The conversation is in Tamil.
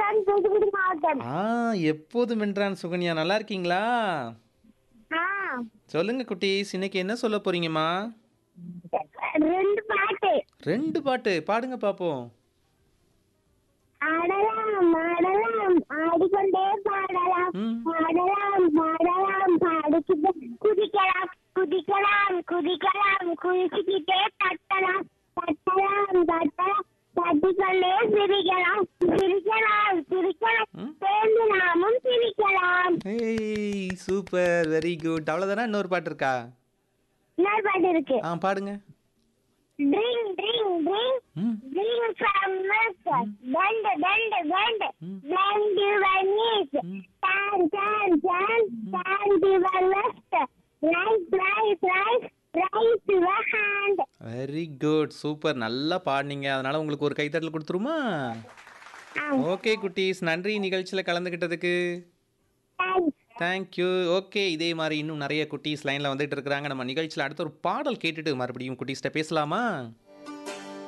வென்றான் தூத்துக்குடி மாவட்டம் ஆ எப்போதும் வென்றான் சுகன்யா நல்லா இருக்கீங்களா ஆ சொல்லுங்க குட்டீஸ் இன்னைக்கு என்ன சொல்ல போறீங்கம்மா ரெண்டு பாட்டு ரெண்டு பாட்டு பாடுங்க பாப்போம் ஆடலாம் ஆடலாம் ஆடிக்கொண்டே பாடலாம் ம். பாடலாம் பாடலாம் பாடிக்கிட்டே குதிக்கலாம் குதிக்கலாம் குதிக்கலாம் குதிச்சுக்கிட்டே தட்டலாம் தட்டலாம் தட்டலாம் தட்டிக்கொண்டே சிரிக்கலாம் சிரிக்கலாம் சிரிக்கலாம் ம். சேர்ந்து நாமும் சிரிக்கலாம் ஏய் சூப்பர் வெரி குட் அவ்வளோதானே இன்னொரு பாட்டு இருக்கா இன்னொரு பாட்டு இருக்கு ஆ பாடுங்க ட்ரிங் ட்ரிங் ட்ரிங் ம் Drink from milk, bend, bend, bend, Mm. bend your knees, Mm. turn, turn, turn, turn to the left, right, right, right, right to the hand. Very good super நல்லா பாடினீங்க அதனால உங்களுக்கு ஒரு கைத்தட்டல் கொடுத்துருமா Ah, ஓகே குட்டீஸ் நன்றி நிகழ்ச்சியில் கலந்துக்கிட்டதுக்கு thanks. தேங்க்யூ ஓகே இதே மாதிரி இன்னும் நிறைய குட்டீஸ் லைனில் வந்துட்டு இருக்கிறாங்க நம்ம நிகழ்ச்சியில் அடுத்த ஒரு பாடல் கேட்டுட்டு மறுபடியும் குட்டீஸ்கிட்ட பேசலாமா